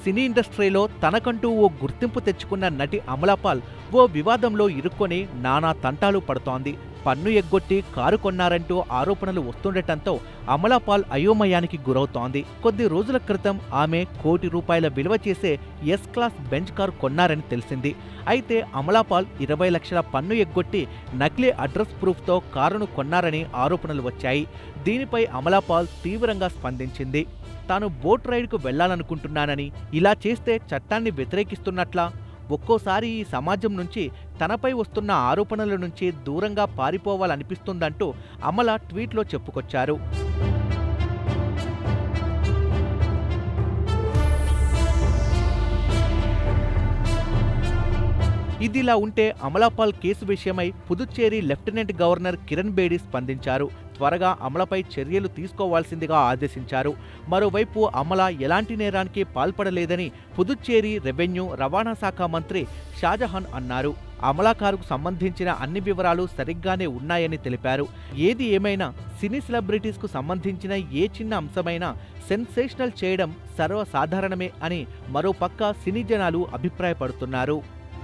సినీ ఇండస్ట్రీలో తనకంటూ ఓ గుర్తింపు తెచ్చుకున్న నటి అమలాపాల్ ఓ వివాదంలో ఇరుక్కొని నానా తంటాలు పడుతోంది పన్ను ఎగ్గొట్టి కారు కొన్నారంటూ ఆరోపణలు వస్తుండటంతో అమలాపాల్ అయోమయానికి గురవుతోంది కొద్ది రోజుల క్రితం ఆమె కోటి రూపాయల విలువ చేసే ఎస్ క్లాస్ బెంచ్ కారు కొన్నారని తెలిసింది అయితే అమలాపాల్ ఇరవై లక్షల పన్ను ఎగ్గొట్టి నకిలీ అడ్రస్ ప్రూఫ్తో కారును కొన్నారని ఆరోపణలు వచ్చాయి దీనిపై అమలాపాల్ తీవ్రంగా స్పందించింది తాను బోట్ రైడ్కు వెళ్లాలనుకుంటున్నానని ఇలా చేస్తే చట్టాన్ని వ్యతిరేకిస్తున్నట్లా ఒక్కోసారి ఈ సమాజం నుంచి తనపై వస్తున్న ఆరోపణల నుంచి దూరంగా పారిపోవాలనిపిస్తుందంటూ అమల ట్వీట్లో చెప్పుకొచ్చారు ఇదిలా ఉంటే అమలాపాల్ కేసు విషయమై పుదుచ్చేరి లెఫ్టినెంట్ గవర్నర్ కిరణ్ బేడి స్పందించారు త్వరగా అమలపై చర్యలు తీసుకోవాల్సిందిగా ఆదేశించారు మరోవైపు అమల ఎలాంటి నేరానికి పాల్పడలేదని పుదుచ్చేరి రెవెన్యూ రవాణా శాఖ మంత్రి షాజహాన్ అన్నారు అమలా కారుకు సంబంధించిన అన్ని వివరాలు సరిగ్గానే ఉన్నాయని తెలిపారు ఏది ఏమైనా సినీ సెలబ్రిటీస్కు సంబంధించిన ఏ చిన్న అంశమైనా సెన్సేషనల్ చేయడం సర్వసాధారణమే అని మరోపక్క సినీ జనాలు అభిప్రాయపడుతున్నారు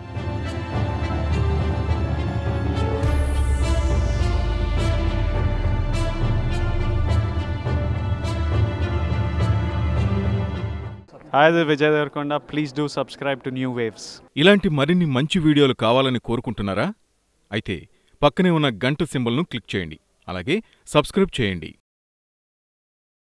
Hi, this is Vijay Devarkonda. Please do subscribe to New Waves. ఇలాంటి మరిన్ని మంచి వీడియోలు కావాలని కోరుకుంటున్నారా అయితే పక్కనే ఉన్న గంట సింబల్ను క్లిక్ చేయండి అలాగే సబ్స్క్రైబ్ చేయండి